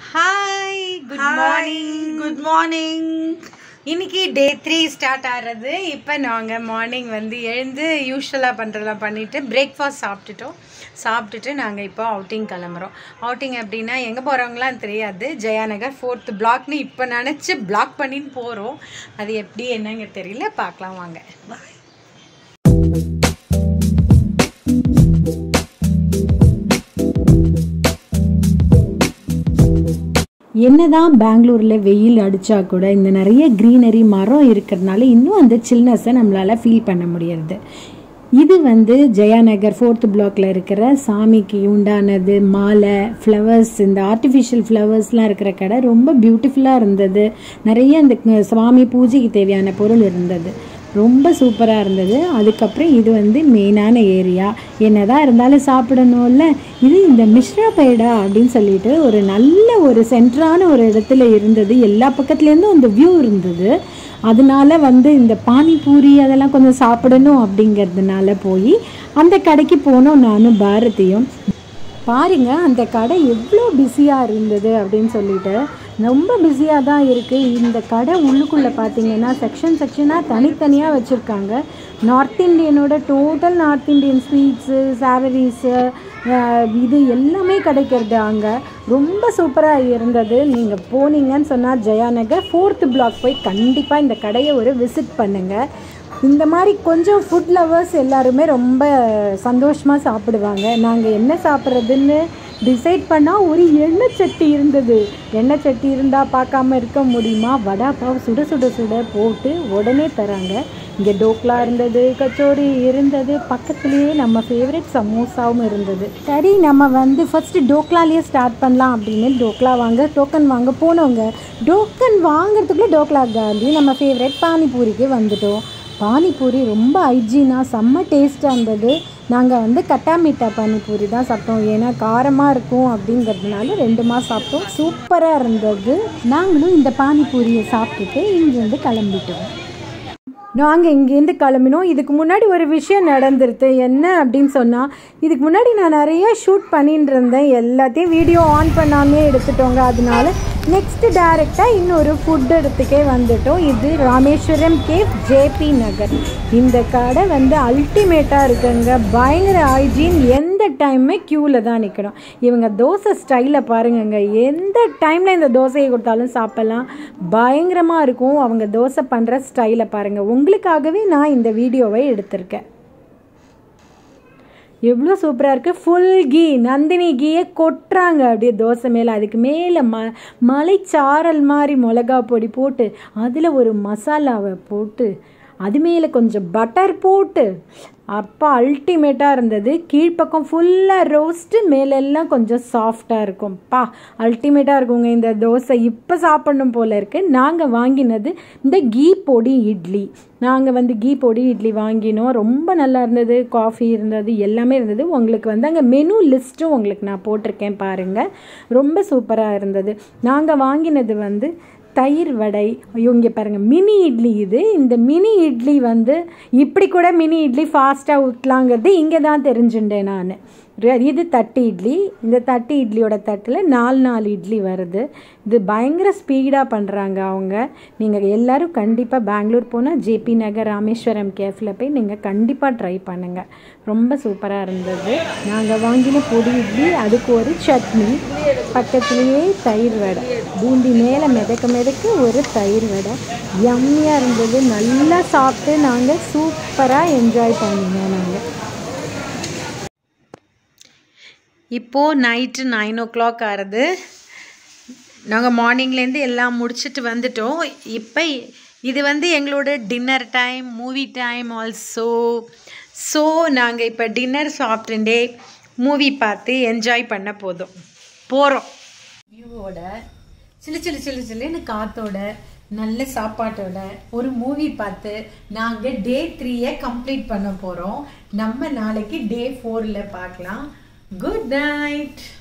hi good morning good morning இன்னைக்கு day three start ஆகிறது இப்போ நாங்கள் மார்னிங் வந்து எழுந்து யூஸ்வலாக பண்ணுறதெல்லாம் பண்ணிவிட்டு பிரேக்ஃபாஸ்ட் சாப்பிட்டுட்டோம் சாப்பிட்டுட்டு நாங்கள் இப்போ அவுட்டிங் கிளம்புறோம் அவுட்டிங் அப்படின்னா எங்கே போகிறவங்களாம் தெரியாது ஜெயாநகர் ஃபோர்த்து பிளாக்னு இப்போ நினச்சி பிளாக் பண்ணின்னு போகிறோம் அது எப்படி என்னங்க தெரியல பார்க்கலாம் வாங்க என்னதான் பெங்களூரில் வெயில் அடித்தா கூட இந்த நிறைய க்ரீனரி மரம் இருக்கிறதுனால இன்னும் அந்த சில்னஸை நம்மளால் ஃபீல் பண்ண முடியாது இது வந்து ஜெயாநகர் ஃபோர்த் பிளாக்ல இருக்கிற சாமிக்கு உண்டானது மாலை ஃப்ளவர்ஸ் இந்த ஆர்டிஃபிஷியல் ஃப்ளவர்ஸ்லாம் இருக்கிற கடை ரொம்ப பியூட்டிஃபுல்லாக இருந்தது நிறைய இந்த சுவாமி பூஜைக்கு தேவையான பொருள் இருந்தது ரொம்ப சூப்பராக இருந்தது அதுக்கப்புறம் இது வந்து மெயினான ஏரியா என்னதான் இருந்தாலும் சாப்பிடணும்ல இது இந்த மிஸ்ரா பேடா அப்படின்னு சொல்லிட்டு ஒரு நல்ல ஒரு சென்டரான ஒரு இடத்துல இருந்தது எல்லா பக்கத்துலேருந்தும் அந்த வியூ இருந்தது அதனால வந்து இந்த பானிபூரி அதெல்லாம் கொஞ்சம் சாப்பிடணும் அப்படிங்கிறதுனால போய் அந்த கடைக்கு போனோம் நானும் பாரதியும் பாருங்க அந்த கடை எவ்வளோ பிஸியாக இருந்தது அப்படின்னு சொல்லிட்டு ரொம்ப பிஸியாக தான் இருக்குது இந்த கடை உள்ளுக்குள்ளே பார்த்தீங்கன்னா செக்ஷன் செக்ஷனாக தனித்தனியாக வச்சுருக்காங்க நார்த் இந்தியனோட total north Indian sweets saris இது எல்லாமே கிடைக்கிறது அங்கே ரொம்ப சூப்பராக இருந்தது நீங்கள் போனீங்கன்னு சொன்னால் ஜெயாநகர் ஃபோர்த்து பிளாக் போய் கண்டிப்பாக இந்த கடையை ஒரு விசிட் பண்ணுங்கள் இந்த மாதிரி கொஞ்சம் ஃபுட் லவர்ஸ் எல்லாருமே ரொம்ப சந்தோஷமாக சாப்பிடுவாங்க நாங்கள் என்ன சாப்பிட்றதுன்னு டிசைட் பண்ணால் ஒரு எண்ணெய் சட்டி இருந்தது எண்ணெய் சட்டி இருந்தால் பார்க்காம இருக்க முடியுமா வடா பாவ் சுட சுட சுட போட்டு உடனே தராங்க இங்கே டோக்லா இருந்தது கச்சோரி இருந்தது பக்கத்துலேயே நம்ம ஃபேவரட் சமோசாவும் இருந்தது சரி நம்ம வந்து ஃபஸ்ட்டு டோக்லாலேயே ஸ்டார்ட் பண்ணலாம் அப்படின்னு டோக்லா வாங்க டோக்கன் வாங்க போனவங்க டோக்கன் வாங்குறதுக்குள்ளே டோக்லா காந்தி நம்ம ஃபேவரட் பானிபூரிக்கு வந்துட்டோம் பானிபூரி ரொம்ப ஹைஜீனாக செம்ம டேஸ்ட்டாக இருந்தது நாங்கள் வந்து கட்டா மீட்டா பானிபூரி தான் சாப்பிட்டோம் ஏன்னா காரமாக இருக்கும் அப்படிங்கிறதுனால ரெண்டு மாதம் சாப்பிட்டோம் சூப்பராக இருந்தது நாங்களும் இந்த பானிபூரியை சாப்பிட்டுட்டு இங்கேருந்து கிளம்பிட்டோம் நாங்கள் இங்கேருந்து கிளம்பினோம் இதுக்கு முன்னாடி ஒரு விஷயம் நடந்துருது என்ன அப்படின்னு சொன்னால் இதுக்கு முன்னாடி நான் நிறைய ஷூட் பண்ணிட்டு இருந்தேன் எல்லாத்தையும் வீடியோ ஆன் பண்ணாமே எடுத்துட்டோங்க அதனால நெக்ஸ்ட் டேரெக்டாக இன்னொரு ஃபுட் இடத்துக்கே வந்துட்டோம் இது ராமேஸ்வரம் கேவ் ஜேபி நகர் இந்த கடை வந்து அல்டிமேட்டாக இருக்குங்க பயங்கர ஹைஜீன் எந்த டைமுமே க்யூவில் தான் நிற்கணும் இவங்க தோசை ஸ்டைலை பாருங்கங்க எந்த டைமில் இந்த தோசையை கொடுத்தாலும் சாப்பிட்லாம் பயங்கரமாக இருக்கும் அவங்க தோசை பண்ணுற ஸ்டைலை பாருங்கள் உங்களுக்காகவே நான் இந்த வீடியோவை எடுத்திருக்கேன் எவ்வளோ சூப்பராக இருக்குது ஃபுல் கீ நந்தினி கீயை கொட்டுறாங்க அப்படியே தோசை மேலே அதுக்கு மேலே ம மலைச்சாரல் மாதிரி மிளகா பொடி போட்டு அதில் ஒரு மசாலாவை போட்டு அது மேலே கொஞ்சம் பட்டர் போட்டு அப்போ அல்டிமேட்டாக இருந்தது கீழ்ப்பக்கம் ஃபுல்லாக ரோஸ்ட்டு மேலெல்லாம் கொஞ்சம் சாஃப்டாக இருக்கும் பா அல்டிமேட்டாக இருக்குங்க இந்த தோசை இப்போ சாப்பிடணும் போல் இருக்குது நாங்கள் வாங்கினது இந்த கீ பொடி இட்லி நாங்கள் வந்து கீ பொடி இட்லி வாங்கினோம் ரொம்ப நல்லா இருந்தது காஃபி இருந்தது எல்லாமே இருந்தது உங்களுக்கு வந்து அங்கே மெனு லிஸ்ட்டும் உங்களுக்கு நான் போட்டிருக்கேன் பாருங்கள் ரொம்ப சூப்பராக இருந்தது நாங்கள் வாங்கினது வந்து தயிர் வடை ஐயோ இங்கே பாருங்கள் மினி இட்லி இது இந்த மினி இட்லி வந்து இப்படி கூட மினி இட்லி ஃபாஸ்ட்டாக ஊற்றலாங்கிறது இங்கே தான் தெரிஞ்சுட்டேன் நான் இது தட்டு இட்லி இந்த தட்டு இட்லியோட தட்டில் நாலு நாலு இட்லி வருது இது பயங்கர ஸ்பீடாக பண்ணுறாங்க அவங்க நீங்கள் எல்லோரும் கண்டிப்பாக பெங்களூர் போனால் ஜேபி நகர் ராமேஸ்வரம் கேஃபில் போய் நீங்கள் கண்டிப்பாக ட்ரை பண்ணுங்கள் ரொம்ப சூப்பராக இருந்தது நாங்கள் வாங்கின பொடி இட்லி அதுக்கு ஒரு சட்னி பக்கத்துலேயே தயிர் வடை பூந்தி மேலே மிதக்க மிதக்க ஒரு தயிர் வடை யம்மியாக இருந்தது நல்லா சாப்பிட்டு நாங்கள் சூப்பராக என்ஜாய் பண்ணினோம் நாங்கள் இப்போது நைட்டு நைன் ஓ கிளாக் ஆகுது நாங்கள் மார்னிங்லேருந்து எல்லாம் முடிச்சுட்டு வந்துட்டோம் இப்போ இது வந்து எங்களோட dinner time movie time also so நாங்கள் இப்போ டின்னர் சாப்பிட்டுட்டே மூவி பார்த்து என்ஜாய் பண்ண போதும் போகிறோம் வியூவோட சிலு சிலு சிலு சிலுன்னு காத்தோட நல்ல சாப்பாட்டோட ஒரு மூவி பார்த்து நாங்கள் டே த்ரீயை கம்ப்ளீட் பண்ண போகிறோம் நம்ம நாளைக்கு டே ஃபோரில் பார்க்கலாம் குட் நைட்